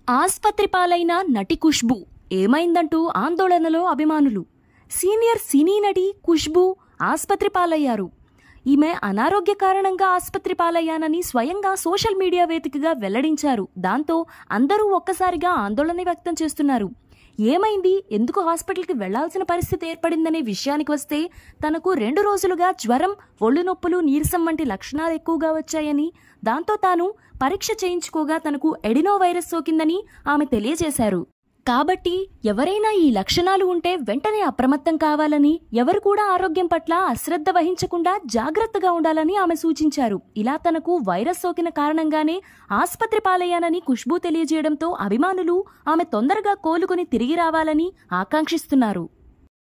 ఆస్పత్రి పాలైన నటి ఖుష్బు ఏమైందంటూ ఆందోళనలో అభిమానులు సీనియర్ సినీ నటి ఖుష్బు ఆస్పత్రి పాలయ్యారు ఈమె అనారోగ్య కారణంగా ఆస్పత్రి పాలయ్యానని స్వయంగా సోషల్ మీడియా వేదికగా వెల్లడించారు దాంతో అందరూ ఒక్కసారిగా ఆందోళన వ్యక్తం చేస్తున్నారు ఏమైంది ఎందుకు హాస్పిటల్కి వెళ్లాల్సిన పరిస్థితి ఏర్పడిందనే విషయానికి వస్తే తనకు రెండు రోజులుగా జ్వరం ఒళ్ళు నొప్పులు నీరసం వంటి లక్షణాలు ఎక్కువగా వచ్చాయని దాంతో తాను పరీక్ష చేయించుకోగా తనకు ఎడినో వైరస్ సోకిందని ఆమె తెలియజేశారు కాబట్టి ఎవరైనా ఈ లక్షణాలు ఉంటే వెంటనే అప్రమత్తం కావాలని ఎవరు కూడా ఆరోగ్యం పట్ల అశ్రద్ధ వహించకుండా జాగ్రత్తగా ఉండాలని ఆమె సూచించారు ఇలా తనకు వైరస్ సోకిన కారణంగానే ఆస్పత్రి పాలయ్యానని ఖుష్బూ తెలియజేయడంతో అభిమానులు ఆమె తొందరగా కోలుకుని తిరిగి రావాలని ఆకాంక్షిస్తున్నారు